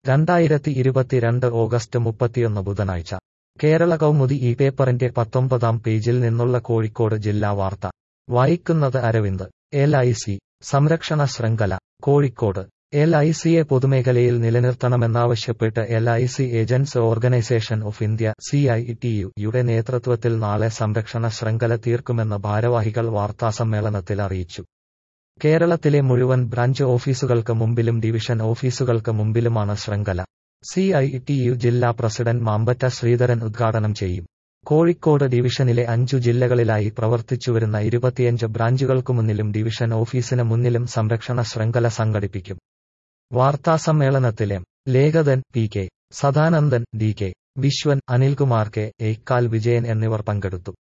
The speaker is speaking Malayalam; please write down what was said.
രണ്ടായിരത്തി ഇരുപത്തിരണ്ട് ഓഗസ്റ്റ് മുപ്പത്തിയൊന്ന് ബുധനാഴ്ച കേരള കൗമുദി ഈ പേപ്പറിന്റെ പത്തൊമ്പതാം പേജിൽ നിന്നുള്ള കോഴിക്കോട് ജില്ലാ വാർത്ത വായിക്കുന്നത് അരവിന്ദ് എൽ ഐ സി സംരക്ഷണ ശൃംഖല കോഴിക്കോട് എൽ ഐ സിയെ പൊതുമേഖലയിൽ നിലനിർത്തണമെന്നാവശ്യപ്പെട്ട് L I C agents organisation of India C I T U യുടെ നേതൃത്വത്തിൽ നാളെ സംരക്ഷണ ശൃംഖല തീർക്കുമെന്ന് ഭാരവാഹികൾ വാർത്താസമ്മേളനത്തിൽ അറിയിച്ചു കേരളത്തിലെ മുഴുവൻ ബ്രാഞ്ച് ഓഫീസുകൾക്ക് മുമ്പിലും ഡിവിഷൻ ഓഫീസുകൾക്ക് മുമ്പിലുമാണ് ശൃംഖല സി ഐ ടി യു ജില്ലാ പ്രസിഡന്റ് മാമ്പറ്റ ശ്രീധരൻ ഉദ്ഘാടനം ചെയ്യും കോഴിക്കോട് ഡിവിഷനിലെ അഞ്ചു ജില്ലകളിലായി പ്രവർത്തിച്ചുവരുന്ന ഇരുപത്തിയഞ്ച് ബ്രാഞ്ചുകൾക്കു മുന്നിലും ഡിവിഷൻ ഓഫീസിന് മുന്നിലും സംരക്ഷണ ശൃംഖല സംഘടിപ്പിക്കും വാർത്താസമ്മേളനത്തിൽ എം ലേഖകൻ P K Sadanandan D K Viswan Anilkumar K ഏക്കാൽ വിജയൻ എന്നിവർ പങ്കെടുത്തു